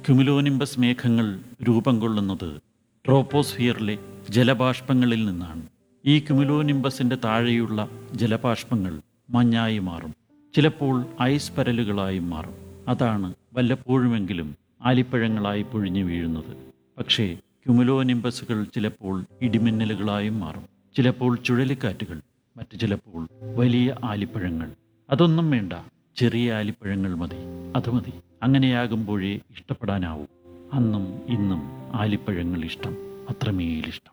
cumulonimbus മേഘങ്ങൾ രൂപം കൊള്ളുന്നത് ട്രോപ്പോസ്ഫിയറിലെ ജലബാഷ്പങ്ങളിൽ നിന്നാണ് ഈ ക്യുമുലോനിംബസിൻ്റെ താഴെയുള്ള ജലബാഷ്പങ്ങൾ മഞ്ഞായി മാറും ചിലപ്പോൾ ഐസ് പരലുകളായും മാറും അതാണ് വല്ലപ്പോഴുമെങ്കിലും ആലിപ്പഴങ്ങളായി പൊഴിഞ്ഞു വീഴുന്നത് പക്ഷേ ക്യുമുലോനിംബസുകൾ ചിലപ്പോൾ ഇടിമിന്നലുകളായും മാറും ചിലപ്പോൾ ചുഴലിക്കാറ്റുകൾ മറ്റു ചിലപ്പോൾ വലിയ ആലിപ്പഴങ്ങൾ അതൊന്നും വേണ്ട ചെറിയ ആലിപ്പഴങ്ങൾ മതി അത് മതി അങ്ങനെയാകുമ്പോഴേ ഇഷ്ടപ്പെടാനാവൂ അന്നും ഇന്നും ആലിപ്പഴങ്ങൾ ഇഷ്ടം അത്രമേലിഷ്ടം